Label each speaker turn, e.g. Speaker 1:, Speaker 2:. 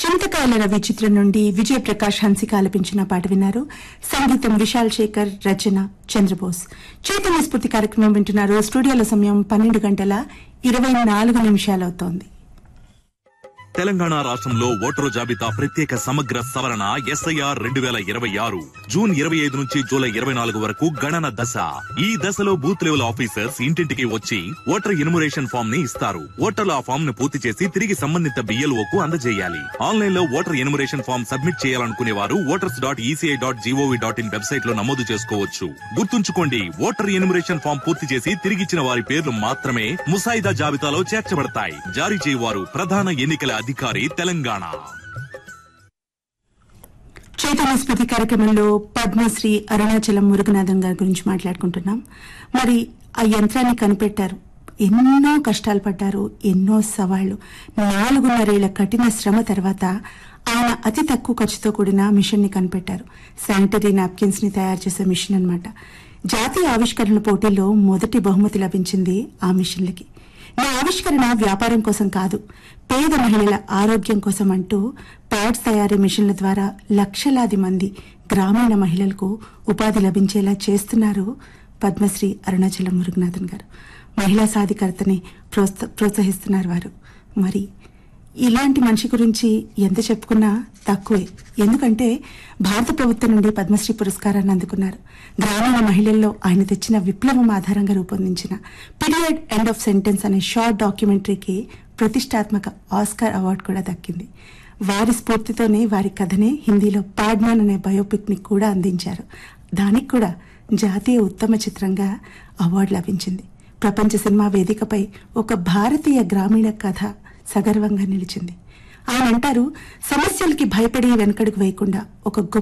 Speaker 1: చింతకాయల రవి చిత్రం నుండి విజయ్ ప్రకాష్ హన్సిక ఆలపించిన పాట విన్నారు సంగీతం విశాల్ శేఖర్ రచన చంద్రబోస్ చైతన్య స్ఫూర్తి కార్యక్రమం వింటున్నారు స్టూడియోల సమయం పన్నెండు గంటల ఇరవై నాలుగు నిమిషాలవుతోంది
Speaker 2: తెలంగాణ రాష్ట్రంలో ఓటరు జాబితా ప్రత్యేక సమగ్ర సవరణ ఎస్ఐఆర్ రెండు వేల ఇరవై ఆరు జూన్ ఇరవై ఐదు నుంచి జూలై ఇరవై నాలుగు వరకు గణన దశ ఈ దశలో బూత్ లెవెల్ ఆఫీసర్స్ ఇంటింటికి వచ్చి ఓటర్ ఎన్యుమరేషన్ ఫామ్ ని ఇస్తారు ఓటర్లు ఆ ఫామ్ ను పూర్తి చేసి తిరిగి సంబంధిత బిఎల్ఓ కు అందజేయాలి ఆన్లైన్ లో ఓటర్ ఎన్యుమరేషన్ ఫామ్ సబ్మిట్ చేయాలనుకునే వారు voters dot ECI dot GOV dot IN website లో నమోదు చేసుకోవచ్చు గుర్తుంచుకోండి ఓటర్ ఎన్యుమరేషన్ ఫామ్ పూర్తి చేసి తిరిగిచ్చిన వారి పేర్లు మాత్రమే ముసాయిదా జాబితాలో చేర్చబడతాయి జారీ చేయవారు ప్రధాన ఎన్నికల అధికారి తెలంగాణ
Speaker 1: చైతన్య స్మృతి కార్యక్రమంలో పద్మశ్రీ అరుణాచలం మురుగనాథం గారి గురించి మాట్లాడుకుంటున్నాం మరి ఆ యంత్రాన్ని కనిపెట్టారు ఎన్నో కష్టాలు పడ్డారు ఎన్నో సవాళ్లు నాలుగున్నరేళ్ల కఠిన శ్రమ తర్వాత ఆయన అతి తక్కువ ఖర్చుతో కూడిన మిషన్ ని కనిపెట్టారు శానిటరీ నాప్కిన్స్ ని తయారు చేసే మిషన్ అన్నమాట జాతీయ ఆవిష్కరణ పోటీల్లో మొదటి బహుమతి లభించింది ఆ మిషన్లకి నా ఆవిష్కరణ వ్యాపారం కోసం కాదు పేద మహిళల ఆరోగ్యం కోసం అంటూ ప్యాడ్స్ తయారీ మిషన్ల ద్వారా లక్షలాది మంది గ్రామీణ మహిళలకు ఉపాధి లభించేలా చేస్తున్నారు పద్మశ్రీ అరుణాచలం మురుగనాథన్ గారు మహిళా సాధికారతని ప్రోత్స- ప్రోత్సహిస్తున్నారు వారు మరి ఇలాంటి మనిషి గురించి ఎంత చెప్పుకున్నా తక్కువే ఎందుకంటే భారత ప్రభుత్వం నుండి పద్మశ్రీ పురస్కారాన్ని అందుకున్నారు గ్రామీణ మహిళల్లో ఆయన తెచ్చిన విప్లవం ఆధారంగా రూపొందించిన పీరియడ్ ఎండ్ ఆఫ్ సెంటెన్స్ అనే షార్ట్ డాక్యుమెంటరీకి ప్రతిష్టాత్మక ఆస్కార్ అవార్డు కూడా దక్కింది వారి స్ఫూర్తితోనే వారి కథనే హిందీలో పాడ్మాన్ అనే బయోపిక్ ని కూడా అందించారు దానికి కూడా జాతీయ ఉత్తమ చిత్రంగా అవార్డు లభించింది ప్రపంచ సినిమా వేదికపై ఒక భారతీయ గ్రామీణ కథ సగర్వంగా నిలిచింది ఆయన అంటారు సమస్యలకి భయపడి వెనకడుగు వేయకుండా ఒక గొప్ప